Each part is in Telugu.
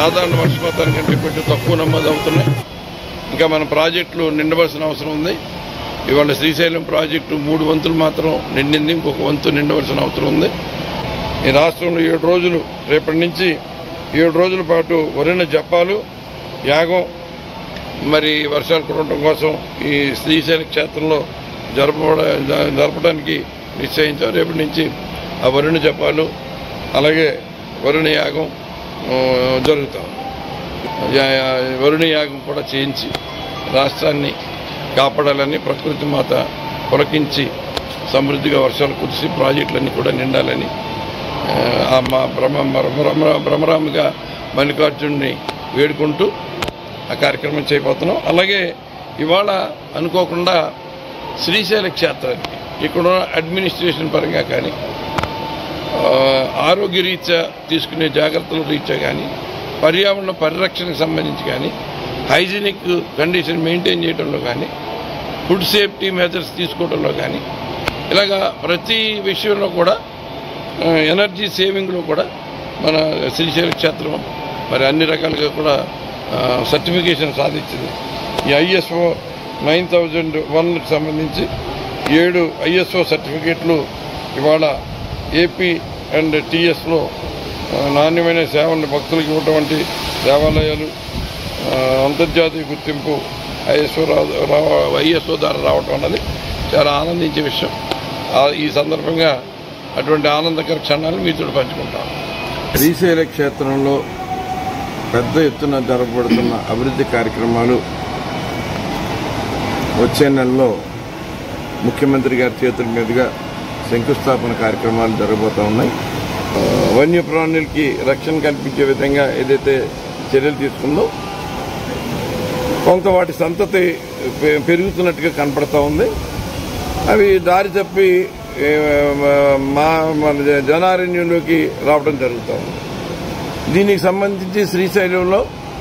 సాధారణ వర్షపాతానికి కంటే కొంచెం తక్కువ నమోదు అవుతున్నాయి ఇంకా మన ప్రాజెక్టులు నిండవలసిన అవసరం ఉంది ఇవాళ శ్రీశైలం ప్రాజెక్టు మూడు వంతులు మాత్రం నిండింది ఇంకొక వంతు నిండవలసిన అవసరం ఉంది ఈ రాష్ట్రంలో ఏడు రోజులు రేపటి నుంచి ఏడు రోజుల పాటు వరిన జపాలు యాగం మరి వర్షాలు కురవడం కోసం ఈ శ్రీశైల క్షేత్రంలో జరపబడ జ- జరపడానికి నిశ్చయించాం రేపటి నుంచి ఆ వరుణ జపాలు అలాగే వరుణ యాగం ఆ, జరుగుతాం యా- యా- వరుణ యాగం కూడా చేయించి రాష్ట్రాన్ని కాపాడాలని ప్రకృతి మాత పులకించి సమృద్ధిగా వర్షాలు కురిసి ప్రాజెక్టులన్నీ కూడా నిండాలని ఆ, ఆ మా బ్రహ్మ బ్రహ్మ బ్రహ్మరామిగా మల్లికార్జునుని వేడుకుంటూ ఆ కార్యక్రమం చేయబోతున్నాం అలాగే ఇవాళ అనుకోకుండా శ్రీశైల క్షేత్రానికి ఇక్కడ అడ్మినిస్ట్రేషన్ పరంగా కానీ ఆ, ఆరోగ్య రీత్యా తీసుకునే జాగ్రత్తల రీత్యా కానీ పర్యావరణ పరిరక్షణకు సంబంధించి కానీ హైజీనిక్ కండిషన్ మెయింటైన్ చేయడంలో కానీ ఫుడ్ సేఫ్టీ మెజర్స్ తీసుకోవడంలో కానీ ఇలాగా ప్రతి విషయంలో కూడా ఆ, ఎనర్జీ సేవింగ్లో కూడా మన శ్రీశైల క్షేత్రం మరి అన్ని రకాలుగా కూడా ఆ, సర్టిఫికేషన్ సాధించింది ఈ ఐఎస్ఓ నైన్ థౌజండ్ వన్కి సంబంధించి ఏడు ఐఎస్ఓ సర్టిఫికేట్లు ఇవాళ ఏపీ అండ్ టీఎస్లో నాణ్యమైన సేవలను భక్తులకు ఇవ్వటం వంటి దేవాలయాలు ఆ, అంతర్జాతీయ గుర్తింపు ఐఎస్ఓ ఐఎస్ఓ ద్వారా రావటం అన్నది చాలా ఆనందించే విషయం ఆ, ఈ సందర్భంగా అటువంటి ఆనందకర క్షణాలు మీతో పంచుకుంటాం శ్రీశైల క్షేత్రంలో పెద్ద ఎత్తున జరపబడుతున్న అభివృద్ధి కార్యక్రమాలు వచ్చే నెలలో ముఖ్యమంత్రి గారి చేతుల మీదుగా శంకుస్థాపన కార్యక్రమాలు జరగబోతా ఉన్నాయి ఆ, వన్యప్రాణులకి రక్షణ కల్పించే విధంగా ఏదైతే చర్యలు తీసుకుందో కొంత వాటి సంతతి పె- పెరుగుతున్నట్టుగా కనపడతా ఉంది అవి దారి తప్పి ఏ, మా మన జనారణ్యంలోకి రావడం జరుగుతూ ఉంది దీనికి సంబంధించి శ్రీశైలంలో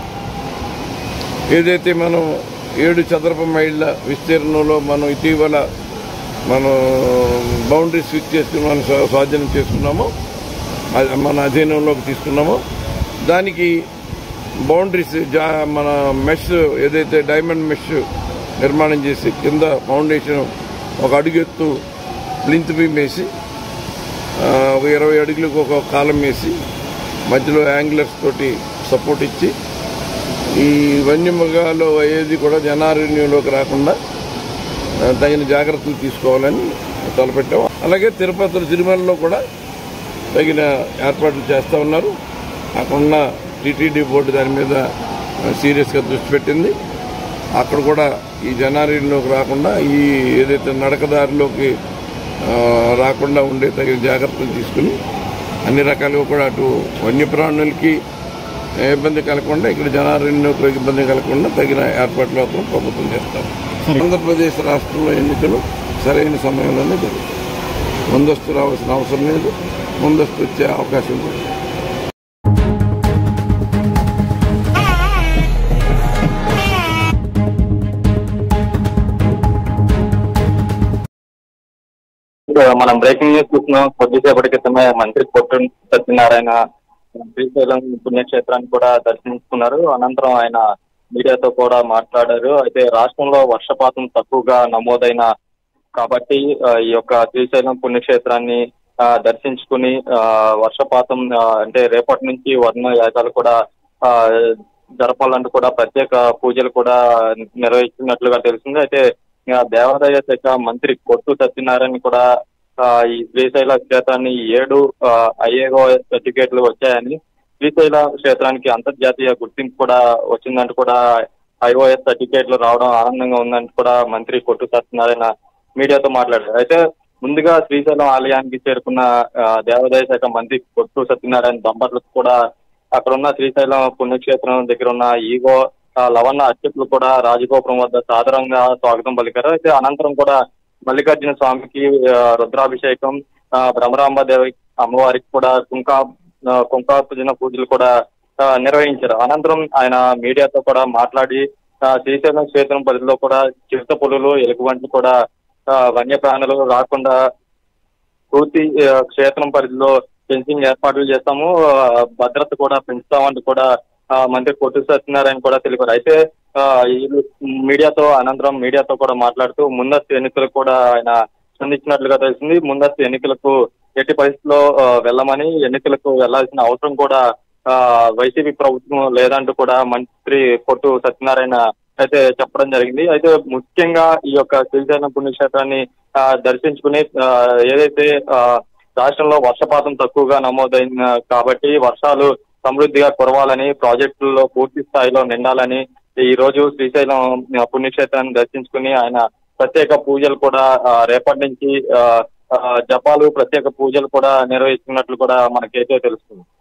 ఏదైతే మనం ఏడు చదరపు మైళ్ళ విస్తీర్ణంలో మనం ఇటీవల మనం బౌండరీస్ ఫిక్స్ చేసుకుని మనం స్వా- స్వాధీనం చేసుకున్నామో అది మన అధీనంలోకి తీసుకున్నామో దానికి బౌండరీస్ జా మన మెష్ ఏదైతే డైమండ్ మెష్ నిర్మాణం చేసి కింద ఫౌండేషన్ ఒక అడుగు ఎత్తు ప్లింత్ బీమ్ వేసి ఆ, ఒక ఇరవై అడుగులకు ఒక కాలం వేసి మధ్యలో యాంగ్లర్స్ తోటి సపోర్ట్ ఇచ్చి ఈ వన్యమృగాలు అయ్యేది కూడా జనారణ్యంలోకి రాకుండా ఆ, తగిన జాగ్రత్తలు తీసుకోవాలని తలపెట్టాం అలాగే తిరుపతి తిరుమలలో కూడా తగిన ఏర్పాట్లు చేస్తూ ఉన్నారు అక్కడున్న టీటీడీ బోర్డు దాని మీద సీరియస్గా దృష్టి పెట్టింది అక్కడ కూడా ఈ జనారీలోకి రాకుండా ఈ ఏదైతే నడకదారిలోకి ఆ, రాకుండా ఉండే తగిన జాగ్రత్తలు తీసుకుని అన్ని రకాలుగా కూడా అటు వన్యప్రాణులకి ఇబ్బంది కలగకుండా ఇక్కడ జనారణ్యంలోకి ఇబ్బంది కలగకుండా తగిన ఏర్పాట్లు మాత్రం ప్రభుత్వం చేస్తారు ఆంధ్రప్రదేశ్ రాష్ట్రంలో ఎన్నికలు సరైన సమయంలోనే జరుగుతాయి ముందస్తు రావాల్సిన అవసరం లేదు ముందస్తు వచ్చే అవకాశం లేదు మనం బ్రేకింగ్ న్యూస్ చూస్తున్నాం కొద్దిసేపటి క్రితమే మంత్రి పొట్టు సత్యనారాయణ శ్రీశైలం పుణ్యక్షేత్రాన్ని కూడా దర్శించుకున్నారు అనంతరం ఆయన మీడియాతో కూడా మాట్లాడారు అయితే రాష్ట్రంలో వర్షపాతం తక్కువగా నమోదైన కాబట్టి ఆ, ఈ యొక్క శ్రీశైలం పుణ్యక్షేత్రాన్ని ఆ, దర్శించుకుని ఆ, వర్షపాతం ఆ, అంటే రేపటి నుంచి వర్ణ యాగాలు కూడా ఆ, జరపాలంటూ కూడా ప్రత్యేక పూజలు కూడా నిర్వహిస్తున్నట్లుగా తెలిసింది అయితే ఆ, దేవాదాయ శాఖ మంత్రి కొట్టు సత్యనారాయణ కూడా ఆ, ఈ శ్రీశైల క్షేత్రాన్ని ఏడు ఐఏఓ సర్టిఫికేట్లు వచ్చాయని శ్రీశైల క్షేత్రానికి అంతర్జాతీయ గుర్తింపు కూడా వచ్చిందంటూ కూడా ఐఓఎస్ సర్టిఫికేట్లు రావడం ఆనందంగా ఉందంటూ కూడా మంత్రి కొట్టు సత్యనారాయణ మీడియాతో మాట్లాడారు అయితే ముందుగా శ్రీశైలం ఆలయానికి చేరుకున్న ఆ, దేవాదాయ శాఖ మంత్రి కొట్టు సత్యనారాయణ దంపతులకు కూడా అక్కడ ఉన్న శ్రీశైలం పుణ్యక్షేత్రం దగ్గర ఉన్న ఈగో ఆ, లవణ అర్చకులు కూడా రాజగోపురం వద్ద సాదరంగా స్వాగతం పలికారు అయితే అనంతరం కూడా మల్లికార్జున స్వామికి ఆ, రుద్రాభిషేకం ఆ, భ్రమరాంబదేవి అమ్మవారికి కూడా కుంకా ఆ, కుంకార్జున పూజలు కూడా ఆ, నిర్వహించారు అనంతరం ఆయన మీడియాతో కూడా మాట్లాడి ఆ, శ్రీశైలం క్షేత్రం పరిధిలో కూడా చిరుత పులులు ఎలుగుబంట్లు కూడా ఆ, వన్యప్రాణులు రాకుండా పూర్తి ఆ, క్షేత్రం పరిధిలో ఫెన్సింగ్ ఏర్పాట్లు చేస్తాము ఆ, భద్రత కూడా పెంచుతామంటూ కూడా ఆ, మంత్రి పొట్టు సత్యనారాయణ కూడా తెలిపారు అయితే ఆ, ఈ మీడియాతో అనంతరం మీడియాతో కూడా మాట్లాడుతూ ముందస్తు ఎన్నికలకు కూడా ఆయన స్పందించినట్లుగా తెలిసింది ముందస్తు ఎన్నికలకు ఎట్టి పరిస్థితుల్లో ఆ, వెళ్ళమని ఎన్నికలకు వెళ్లాల్సిన అవసరం కూడా ఆ, వైసీపీ ప్రభుత్వం లేదంటూ కూడా మంత్రి పొట్టు సత్యనారాయణ అయితే చెప్పడం జరిగింది అయితే ముఖ్యంగా ఈ యొక్క శ్రీశైలం పుణ్యక్షేత్రాన్ని ఆ, దర్శించుకుని ఆ, ఏదైతే ఆ, రాష్ట్రంలో వర్షపాతం తక్కువగా నమోదైంది కాబట్టి వర్షాలు సమృద్ధిగా కురవాలని ప్రాజెక్టుల్లో పూర్తి స్థాయిలో నిండాలని ఈ రోజు శ్రీశైలం ఆ, పుణ్యక్షేత్రాన్ని దర్శించుకుని ఆయన ప్రత్యేక పూజలు కూడా ఆ, రేపటి నుంచి ఆ, ఆ, జపాలు ప్రత్యేక పూజలు కూడా నిర్వహిస్తున్నట్లు కూడా మనకైతే తెలుస్తుంది